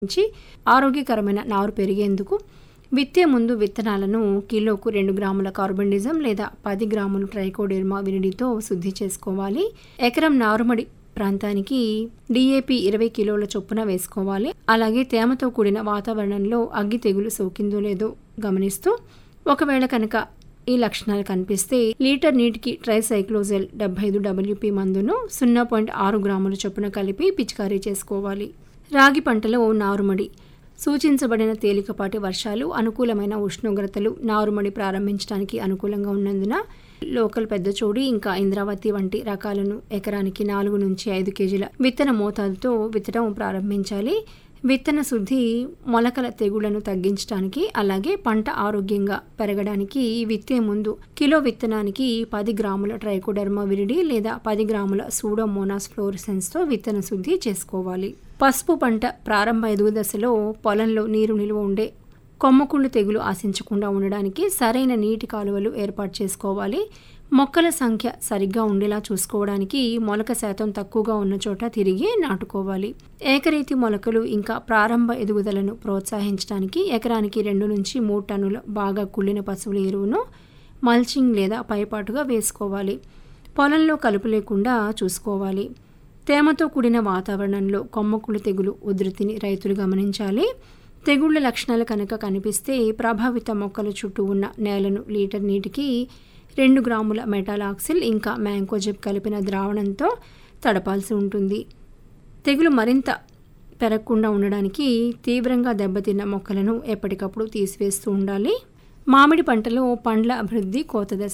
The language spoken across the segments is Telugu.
నుంచి ఆరోగ్యకరమైన నారు పెరిగేందుకు విత్తే ముందు విత్తనాలను కిలోకు రెండు గ్రాముల కార్బన్డిజం లేదా పది గ్రాములు ట్రైకోడెర్మా వినిడితో శుద్ధి చేసుకోవాలి ఎకరం నారుమడి ప్రాంతానికి డిఏపి ఇరవై కిలోల చొప్పున వేసుకోవాలి అలాగే తేమతో కూడిన వాతావరణంలో అగ్గి తెగులు సోకిందో లేదో గమనిస్తూ ఒకవేళ కనుక ఈ లక్షణాలు కనిపిస్తే లీటర్ నీటికి ట్రైసైక్లోజెల్ డెబ్బై ఐదు డబ్ల్యూపీ మందును సున్నా పాయింట్ ఆరు గ్రాముల చొప్పున కలిపి పిచికారీ చేసుకోవాలి రాగి పంటలో నారుమడి సూచించబడిన తేలికపాటి వర్షాలు అనుకూలమైన ఉష్ణోగ్రతలు నారుమడి ప్రారంభించడానికి అనుకూలంగా ఉన్నందున లోకల్ పెద్దచోడి ఇంకా ఇంద్రావతి వంటి రకాలను ఎకరానికి నాలుగు నుంచి ఐదు కేజీల విత్తన మోతాదుతో విత్తడం ప్రారంభించాలి విత్తన శుద్ధి మొలకల తెగుళ్లను తగ్గించడానికి అలాగే పంట ఆరోగ్యంగా పెరగడానికి విత్తే ముందు కిలో విత్తనానికి పది గ్రాముల ట్రైకోడర్మా విరిడి లేదా పది గ్రాముల సూడోమోనాస్ ఫ్లోరిసెన్స్తో విత్తన శుద్ధి చేసుకోవాలి పసుపు పంట ప్రారంభ ఎదుగు దశలో పొలంలో నీరు నిల్వ ఉండే కొమ్మకుళ్ళు తెగులు ఆశించకుండా ఉండడానికి సరైన నీటి కాలువలు ఏర్పాటు చేసుకోవాలి మొక్కల సంఖ్య సరిగ్గా ఉండేలా చూసుకోవడానికి మొలక శాతం తక్కువగా ఉన్న చోట తిరిగి నాటుకోవాలి ఏకరీతి మొలకలు ఇంకా ప్రారంభ ఎదుగుదలను ప్రోత్సహించడానికి ఎకరానికి రెండు నుంచి మూడు టన్నుల బాగా కుళ్ళిన పశువుల ఎరువును మల్చింగ్ లేదా పైపాటుగా వేసుకోవాలి పొలంలో కలుపు లేకుండా చూసుకోవాలి తేమతో కూడిన వాతావరణంలో కొమ్మకుళ్ళు తెగులు ఉధృతిని రైతులు గమనించాలి తెగుళ్ల లక్షణాలు కనుక కనిపిస్తే ప్రభావిత మొక్కల చుట్టూ ఉన్న నేలను లీటర్ నీటికి రెండు గ్రాముల మెటాలాక్సిల్ ఇంకా మ్యాంకోజెబ్ కలిపిన ద్రావణంతో తడపాల్సి ఉంటుంది తెగులు మరింత పెరగకుండా ఉండడానికి తీవ్రంగా దెబ్బతిన్న మొక్కలను ఎప్పటికప్పుడు తీసివేస్తూ ఉండాలి మామిడి పంటలో పండ్ల అభివృద్ధి కోత దశ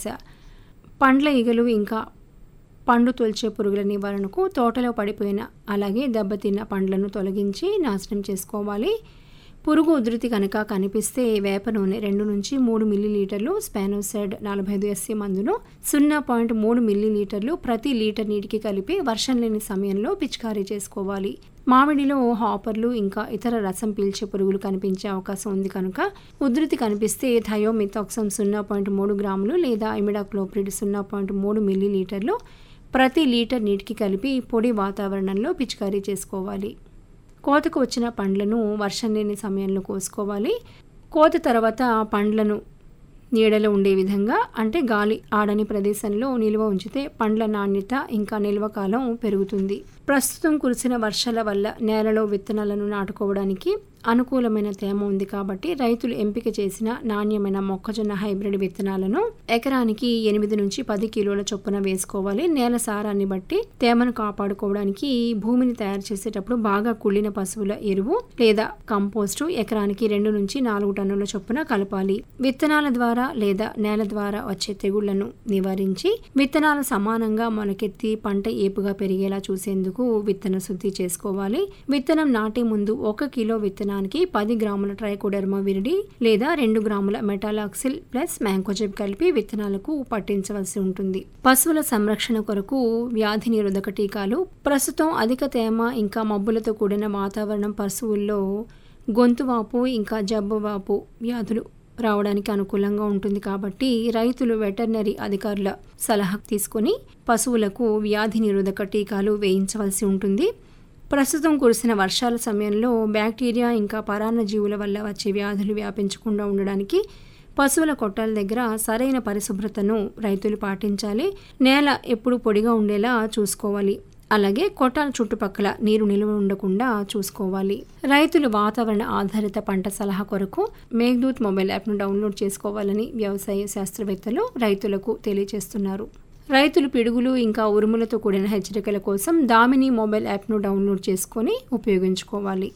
పండ్ల ఈగలు ఇంకా పండు తొలిచే పురుగుల నివారణకు తోటలో పడిపోయిన అలాగే దెబ్బతిన్న పండ్లను తొలగించి నాశనం చేసుకోవాలి పురుగు ఉధృతి కనుక కనిపిస్తే వేప నూనె రెండు నుంచి మూడు మిల్లీలీటర్లు స్పానోసైడ్ నలభై ఐదు ఎస్సీ మందును సున్నా పాయింట్ మూడు మిల్లీలీటర్లు ప్రతి లీటర్ నీటికి కలిపి వర్షం లేని సమయంలో పిచికారీ చేసుకోవాలి మామిడిలో హాపర్లు ఇంకా ఇతర రసం పీల్చే పురుగులు కనిపించే అవకాశం ఉంది కనుక ఉధృతి కనిపిస్తే థయోమిథాక్సమ్ సున్నా పాయింట్ మూడు గ్రాములు లేదా ఇమిడాక్లోప్రిడ్ సున్నా పాయింట్ మూడు మిల్లీలీటర్లు ప్రతి లీటర్ నీటికి కలిపి పొడి వాతావరణంలో పిచికారీ చేసుకోవాలి కోతకు వచ్చిన పండ్లను వర్షం లేని సమయంలో కోసుకోవాలి కోత తర్వాత పండ్లను నీడలో ఉండే విధంగా అంటే గాలి ఆడని ప్రదేశంలో నిల్వ ఉంచితే పండ్ల నాణ్యత ఇంకా నిల్వ కాలం పెరుగుతుంది ప్రస్తుతం కురిసిన వర్షాల వల్ల నేలలో విత్తనాలను నాటుకోవడానికి అనుకూలమైన తేమ ఉంది కాబట్టి రైతులు ఎంపిక చేసిన నాణ్యమైన మొక్కజొన్న హైబ్రిడ్ విత్తనాలను ఎకరానికి ఎనిమిది నుంచి పది కిలోల చొప్పున వేసుకోవాలి నేల సారాన్ని బట్టి తేమను కాపాడుకోవడానికి భూమిని తయారు చేసేటప్పుడు బాగా కుళ్ళిన పశువుల ఎరువు లేదా కంపోస్టు ఎకరానికి రెండు నుంచి నాలుగు టన్నుల చొప్పున కలపాలి విత్తనాల ద్వారా లేదా నేల ద్వారా వచ్చే తెగుళ్లను నివారించి విత్తనాలు సమానంగా మొలకెత్తి పంట ఏపుగా పెరిగేలా చూసేందుకు విత్తన శుద్ధి చేసుకోవాలి విత్తనం నాటే ముందు ఒక కిలో విత్తనానికి పది గ్రాముల ట్రైకోడర్మా విరిడి లేదా రెండు గ్రాముల మెటాలాక్సిల్ ప్లస్ మ్యాంకోజెబ్ కలిపి విత్తనాలకు పట్టించవలసి ఉంటుంది పశువుల సంరక్షణ కొరకు వ్యాధి నిరోధక టీకాలు ప్రస్తుతం అధిక తేమ ఇంకా మబ్బులతో కూడిన వాతావరణం పశువుల్లో గొంతువాపు ఇంకా జబ్బువాపు వ్యాధులు రావడానికి అనుకూలంగా ఉంటుంది కాబట్టి రైతులు వెటర్నరీ అధికారుల సలహా తీసుకొని పశువులకు వ్యాధి నిరోధక టీకాలు వేయించవలసి ఉంటుంది ప్రస్తుతం కురిసిన వర్షాల సమయంలో బ్యాక్టీరియా ఇంకా పరాన్న జీవుల వల్ల వచ్చే వ్యాధులు వ్యాపించకుండా ఉండడానికి పశువుల కొట్టాల దగ్గర సరైన పరిశుభ్రతను రైతులు పాటించాలి నేల ఎప్పుడు పొడిగా ఉండేలా చూసుకోవాలి అలాగే కొట్టాల చుట్టుపక్కల నీరు నిల్వ ఉండకుండా చూసుకోవాలి రైతులు వాతావరణ ఆధారిత పంట సలహా కొరకు మేఘదూత్ మొబైల్ యాప్ను డౌన్లోడ్ చేసుకోవాలని వ్యవసాయ శాస్త్రవేత్తలు రైతులకు తెలియజేస్తున్నారు రైతులు పిడుగులు ఇంకా ఉరుములతో కూడిన హెచ్చరికల కోసం దామిని మొబైల్ యాప్ను డౌన్లోడ్ చేసుకొని ఉపయోగించుకోవాలి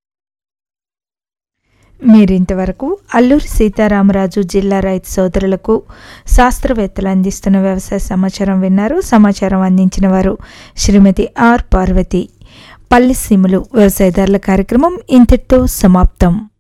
మీరింతవరకు అల్లూరి సీతారామరాజు జిల్లా రైతు సోదరులకు శాస్త్రవేత్తలు అందిస్తున్న వ్యవసాయ సమాచారం విన్నారు సమాచారం అందించిన వారు శ్రీమతి ఆర్ పార్వతి పల్లిసీములు వ్యవసాయదారుల కార్యక్రమం ఇంతటితో సమాప్తం